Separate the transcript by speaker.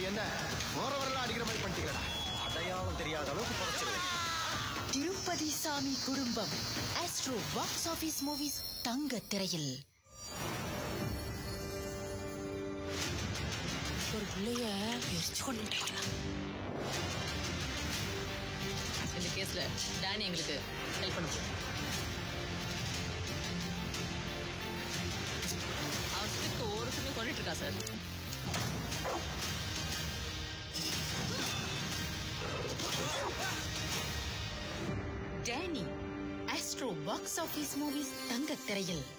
Speaker 1: என்ன போறவரெல்லாம் அடிக்கிற மாதிரி பண்ணிட்டீங்களா
Speaker 2: அடையாளம் தெரியாத அளவுக்கு குறைச்சிருவேன்
Speaker 3: திருப்பதி சாமி குடும்பம் ஆஸ்ட்ரோ பாக்ஸ் ஆபீஸ் மூவிஸ் தங்க திரையில் ஒரு பிள்ளைய எரிச்சு கொண்டுட்டாங்களா
Speaker 4: இந்த கேஸ்ல டேனி எங்களுக்கு ஹெல்ப் பண்ணுங்க அவருக்கு ஒருத்தருமே கொண்டுட்டு இருக்கா sir
Speaker 3: Danny Astro box office movies தங்க திரையில்